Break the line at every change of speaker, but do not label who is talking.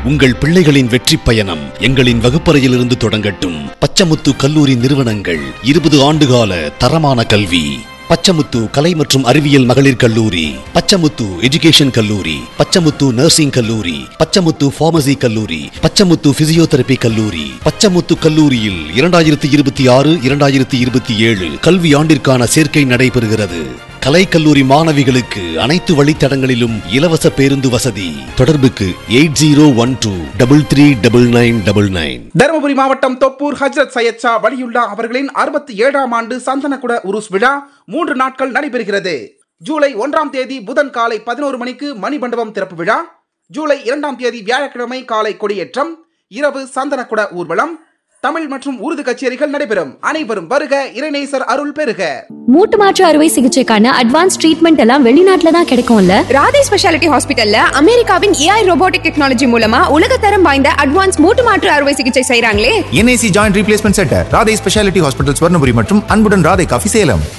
உங்கள் பிள்ளைகளின் வெற்றி பயணம் எங்களின் வகுப்பறையிலிருந்து தொடங்கட்டும் பச்சமுத்து கல்லூரி நிறுவனங்கள் இருபது ஆண்டுகால தரமான கல்வி பச்சமுத்து கலை மற்றும் அறிவியல் மகளிர் கல்லூரி பச்சமுத்து எஜுகேஷன் கல்லூரி பச்சமுத்து நர்சிங் கல்லூரி பச்சமுத்து பார்மசி கல்லூரி பச்சமுத்து பிசியோதெரபி கல்லூரி பச்சமுத்து கல்லூரியில் இரண்டாயிரத்தி இருபத்தி ஆறு இரண்டாயிரத்தி இருபத்தி ஏழு கல்வி ஆண்டிற்கான சேர்க்கை நடைபெறுகிறது கலை கல்லூரி மாணவிகளுக்கு அனைத்து வழித்தடங்களிலும் இலவச பேருந்து வசதி தொடர்புக்கு eight zero one two double three double nine double nine
Dharmapuri மாவட்டம் தொப்பூர் ஹஜ்ரத் சையத் ஷா வலியுல்லா அவர்களின் அறுபத்தி ஏழாம் ஆண்டு சந்தனக்குட உருஸ் விழா மூன்று நாட்கள் நடைபெறுகிறது ஜூலை ஒன்றாம் தேதி புதன் காலை பதினோரு மணிக்கு மணிமண்டபம் திறப்பு விழா ஜூலை இரண்டாம் தேதி வியாழக்கிழமை காலை கொடியேற்றம் இரவு சந்தனக்குட ஊர்வலம் தமிழ் மற்றும் உருது கச்சேரிகள் நடைபெறும் அனைவரும் வருக இறைநேசர் அருள் பெறுக
மூட்டு மாற்று அறுவை சிகிச்சைக்கான அட்வான்ஸ் ட்ரீட்மெண்ட் எல்லாம் வெளிநாட்டுல தான் கிடைக்கும்ல
ராதே ஸ்பெஷாலிட்டி ஹாஸ்பிட்டல்ல அமெரிக்காவின் ஏஐ ரோபோட்டிக் டெக்னாலஜி மூலமா உலகத்தரம் வாய்ந்த அட்வான்ஸ் மூட்டு மாற்று அறுவை சிகிச்சை செய்றாங்களே
NIC joint replacement centre Radhai speciality hospital Swarnapuri மற்றும் அன்புடன் ராதை காஃபி சேலம்